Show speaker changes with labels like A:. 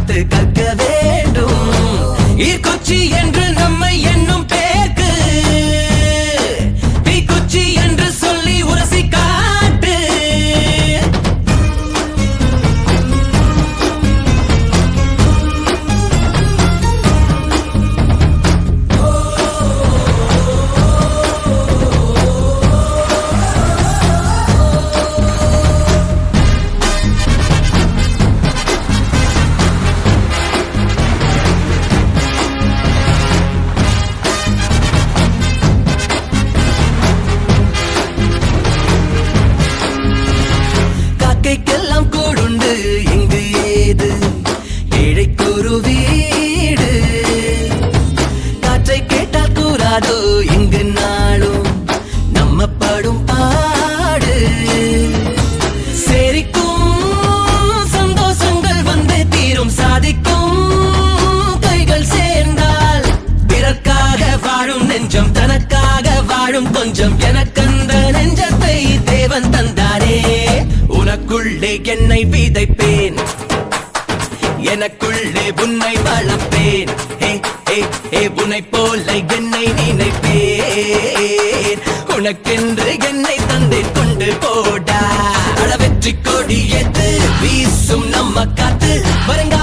A: பார்த்து கற்க வேண்டும் ஈர்க்குச்சி என்று நம்மை என்னும் பேக்கு தீக்குச்சி என்று சொல்லி உரசி காட்டு காக்கைக்கெல்லாம் கூடுண்டு இங்கு ஏது ஏழைக்கொரு வீடு காற்றை கேட்டால் கூறாதோ இங்கு நாளும் நம்ம படும் பாடு சேரிக்கும் சந்தோஷங்கள் வந்து தீரும் சாதிக்கும் கைகள் சேர்ந்தால் பிறர்க்காக வாழும் நெஞ்சம் தனக்காக வாழும் கொஞ்சம் எனக்கந்த நெஞ்சத்தை தேவன் தந்தாரே உனக்குள்ளே என்னை விதைப்பேன் எனக்குள்ளே உன்னை வளர்ப்பேன் ஹே ஹே ஹே உன்னை போல என்னை நினைப்பேன் உனக்கென்று என்னை தந்தேன் கொண்டு போடா அட வெற்றி கொடி எது வீசும் நம்ம காத்து வருங்கால